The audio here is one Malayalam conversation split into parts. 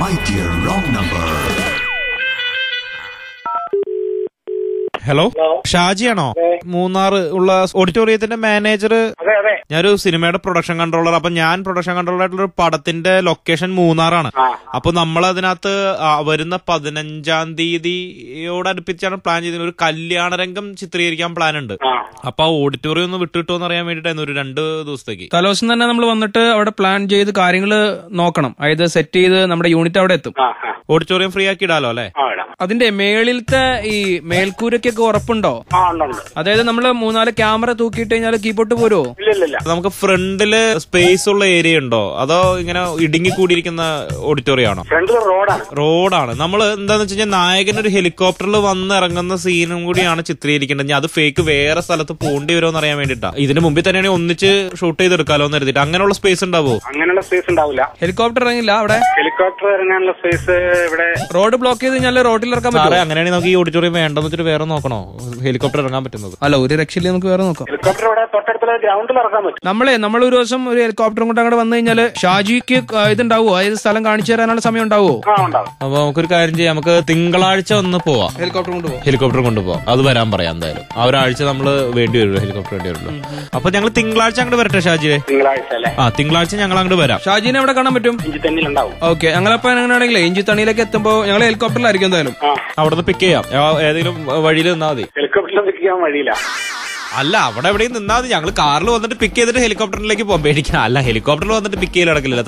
My dear wrong number. Hello ഷാജിയാണോ മൂന്നാർ ഉള്ള ഓഡിറ്റോറിയത്തിന്റെ മാനേജർ അതെ അതെ ഞാനൊരു സിനിമയുടെ പ്രൊഡക്ഷൻ കൺട്രോളർ അപ്പൊ ഞാൻ പ്രൊഡക്ഷൻ കൺട്രോളർ ആയിട്ടുള്ള ഒരു പടത്തിന്റെ ലൊക്കേഷൻ മൂന്നാറാണ് ആ. അപ്പൊ നമ്മൾ അതിനകത്ത് ആ, വരുന്ന പതിനഞ്ചാം തീയതിയോടടുപ്പിച്ചാണ് പ്ലാൻ ചെയ്തത് ഒരു കല്യാണ രംഗം ചിത്രീകരിക്കാൻ പ്ലാൻ ഉണ്ട് ആ അപ്പൊ ആ ഓഡിറ്റോറിയം ഒന്ന് വിട്ടുകിട്ടോ എന്ന് അറിയാൻ വേണ്ടിട്ടായിരുന്നു ഒരു രണ്ട് ദിവസത്തേക്ക് തലേദിവസം തന്നെ നമ്മൾ വന്നിട്ട് അവിടെ പ്ലാൻ ചെയ്ത് കാര്യങ്ങൾ നോക്കണം അതായത് സെറ്റ് ചെയ്ത് നമ്മുടെ യൂണിറ്റ് അവിടെ എത്തും ആ ആ ഓഡിറ്റോറിയം ഫ്രീ ആക്കി ഇടാലോ അല്ലെ ആ ഇടാം അതിന്റെ മേളിലത്തെ ഈ മേൽക്കൂരയ്ക്കൊക്കെ ഉറപ്പുണ്ടോ ആ ഉണ്ട് ഉണ്ട് അതായത് നമ്മൾ മൂന്നാല് ക്യാമറ തൂക്കിയിട്ട് കഴിഞ്ഞാൽ കീബോർഡ് പോരുമോ ഇല്ല ഇല്ല ഇല്ല നമുക്ക് ഫ്രണ്ടില് സ്പേസ് ഉള്ള ഏരിയ ഉണ്ടോ അതോ ഇങ്ങനെ ഇടുങ്ങി കൂടിയിരിക്കുന്ന ഓഡിറ്റോറിയം ആണോ ഫ്രണ്ടിൽ റോഡാണ് റോഡാണ് നമ്മൾ എന്താന്ന് വെച്ച് കഴിഞ്ഞാൽ നായകൻ ഒരു ഹെലികോപ്റ്ററിൽ വന്ന് ഇറങ്ങുന്ന സീനും കൂടിയാണ് ചിത്രീകരിക്കേണ്ടത് ഇനി അത് ഫേക്ക് വേറെ സ്ഥലത്ത് പോണ്ടി വരുമോ എന്ന് അറിയാൻ വേണ്ടിട്ടാ ഇതിന് മുമ്പിൽ തന്നെയാണ് ഒന്നിച്ച് ഷൂട്ട് ചെയ്തെടുക്കാലോ എന്ന് കരുതിയിട്ട് അങ്ങനെയുള്ള സ്പേസ് ഉണ്ടാവോ അങ്ങനെയുള്ള സ്പേസ് ഉണ്ടാവില്ല ഹെലികോപ്റ്റർ ഇറങ്ങില്ല അവിടെ ഹെലികോപ്റ്റർ ഇറങ്ങാനുള്ള സ്പേസ് ഇവിടെ റോഡ് ബ്ലോക്ക് ചെയ്ത് കഴിഞ്ഞാൽ റോഡിൽ ഇറക്കാൻ സാറേ പറ്റുമോ അങ്ങനെയാണെങ്കിൽ നമുക്ക് ഈ ഓഡിറ്റോറിയം വേണ്ടെന്ന് വെച്ചിട്ട് വേറെ നോക്കണോ ഹെലികോപ്റ്റർ ഇറങ്ങാൻ പറ്റുന്നത് അല്ല ഒരു രക്ഷയില്ല നമുക്ക് വേറെ നോക്കാം ഹെലികോപ്റ്റർ ഇവിടെ തൊട്ടടുത്തുള്ള ഗ്രൗണ്ടിൽ ഇറക്കാൻ പറ്റും നമ്മളെ നമ്മൾ ഒരു ദിവസം ഒരു ഹെലികോപ്റ്ററും കൊണ്ട് അങ്ങോട്ട് വന്നു കഴിഞ്ഞാൽ ഷാജിക്ക് ആ, ഇതുണ്ടാവോ അതായത് സ്ഥലം കാണിച്ചു തരാനുള്ള സമയം ഉണ്ടാവോ ആ ഉണ്ടാവും അപ്പൊ നമുക്കൊരു കാര്യം ചെയ്യാം നമുക്ക് തിങ്കളാഴ്ച ഒന്ന് പോവാം ഹെലികോപ്റ്റർ കൊണ്ട് പോകും ഹെലികോപ്റ്റർ കൊണ്ടുപോകാം അത് വരാൻ പറയാം എന്തായാലും ആ ഒരാഴ്ച നമ്മൾ വേണ്ടി വരുമല്ലോ ഹെലികോപ്റ്റർ വേണ്ടി വരുമല്ലോ അപ്പൊ ഞങ്ങൾ തിങ്കളാഴ്ച അങ്ങോട്ട് വരട്ടെ ഷാജിയെ തിങ്കളാഴ്ച അല്ലേ ആ തിങ്കളാഴ്ച ഞങ്ങൾ അങ്ങോട്ട് വരാം ഷാജിനെ എവിടെ കാണാൻ പറ്റും ഇഞ്ചി തന്നിൽ ഉണ്ടാവും ഓക്കെ ഞങ്ങളപ്പോ എങ്ങനെയാണെങ്കിൽ ഇഞ്ചി തണിയിലേക്ക് എത്തുമ്പോ ഞങ്ങൾ ഹെലികോപ്റ്ററിലായിരിക്കും എന്തായാലും ആ അവിടുന്ന് പിക്ക് ചെയ്യാം ആ, ഏതെങ്കിലും വഴിയിൽ നിന്നാ മതി ഹെലികോപ്റ്ററിൽ നിൽക്കാൻ വഴിയില്ല അല്ല അവിടെ എവിടെയും നിന്നാ മതി ഞങ്ങൾ കാറിൽ വന്നിട്ട് പിക്ക് ചെയ്തിട്ട് ഹെലികോപ്റ്ററിലേക്ക് പോകാം പേടിക്കണം അല്ല ഹെലികോപ്റ്ററിൽ വന്നിട്ട് പിക്ക് ചെയ്യൽ നടക്കില്ല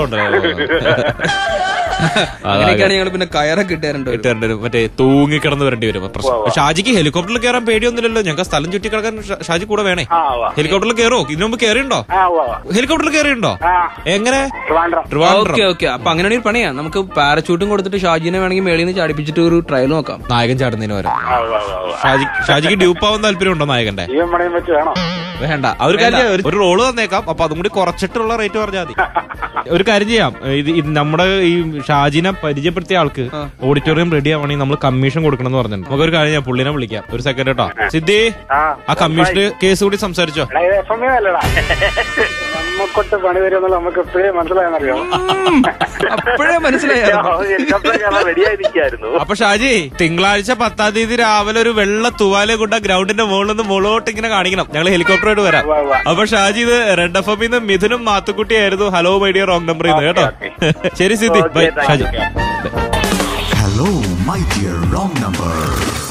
തട്ടിക്കൊണ്ടോ അങ്ങനെയൊക്കെയാണ് ഞങ്ങൾ പിന്നെ കയറൊക്കെ ഇട്ടുതരേണ്ടി വരും ഇട്ടേണ്ടി വരും മറ്റേ തൂങ്ങി കിടന്ന് വരേണ്ടി വരും പ്രശ്നം ഷാജിക്ക് ഹെലികോപ്റ്ററിൽ കയറാൻ പേടിയൊന്നുമില്ലല്ലോ ഞങ്ങൾക്ക് സ്ഥലം ചുറ്റി കിടക്കാൻ ഷ- ഷാജി കൂടെ വേണേ ആ വാ ഹെലികോപ്റ്ററിൽ കയറോ ഇതിനു മുമ്പ് കയറിയുണ്ടോ ആ വാ ഹെലികോപ്റ്ററിൽ കയറിയുണ്ടോ ആ എങ്ങനെ ട്രിവാൻഡ്രം ട്രിവാൻഡ്രം ഓക്കെ ഓക്കെ അപ്പൊ അങ്ങനെയാണെങ്കിൽ ഒരു പണിയാ നമുക്ക് പാരച്ചൂട്ടും കൊടുത്തിട്ട് ഷാജിനെ വേണമെങ്കിൽ മേളിൽ നിന്ന് ചാടിപ്പിച്ചിട്ട് ഒരു ട്രയൽ നോക്കാം നായകൻ ചാടുന്നതിന് വരാം ആ വാ വാ വാ ഷാജി ഷാജിക്ക് ഡ്യൂപ്പ് ആവാൻ താല്പര്യമുണ്ടോ നായകന്റെ ജീവൻ പണയം വെച്ച് വേണോ വേണ്ട ആ ഒരു കാര്യം ചെയ്യാം. ഒരു- ഒരു റോള് തന്നേക്കാം അപ്പൊ അതും കൂടി കുറച്ചിട്ടുള്ള റേറ്റ് പറഞ്ഞാൽ മതി ഒരു കാര്യം ചെയ്യാം ഇത് ഇത് നമ്മുടെ ഈ ഷാജിനെ പരിചയപ്പെടുത്തിയ ആൾക്ക് ഓഡിറ്റോറിയം റെഡി ആവണമെങ്കിൽ നമ്മൾ കമ്മീഷൻ കൊടുക്കണം എന്ന് പറഞ്ഞിട്ടുണ്ട് നമുക്ക് ഒരു കാര്യം ചെയ്യാം പുള്ളിനെ വിളിക്കാം ഒരു സെക്കൻഡ് കേട്ടോ സിദ്ധി ആ ആ കമ്മീഷന് കേസ് കൂടി സംസാരിച്ചോ എടാ ഇത് എഫ് എം അല്ലടാ നമ്മക്കൊട്ട് പണി വരുമെന്നുള്ള നമുക്ക് എപ്പോഴേ മനസ്സിലായെന്നറിയോ അപ്പോഴേ മനസ്സിലായോ റെഡിയായി നിൽക്കായിരുന്നു അപ്പൊ ഷാജി തിങ്കളാഴ്ച പത്താം തീയതി രാവിലെ ഒരു വെള്ള തുവാല കൊണ്ട ഗ്രൗണ്ടിന്റെ മുകളിൽ നിന്ന് മുകളോട്ട് ഇങ്ങനെ കാണിക്കണം ഞങ്ങൾ ഹെലികോപ്റ്ററായിട്ട് വരാം ഉവ്വ് ഉവ്വ്. അപ്പൊ ഷാജി ഇത് റെഡ് എഫ് എമ്മിന്ന് മിഥുനും മാത്തുക്കുട്ടിയായിരുന്നു hello my dear wrong number കേട്ടോ ശരി സിദ്ധി Okay, bye thank Shaji you. Hello, my dear wrong number.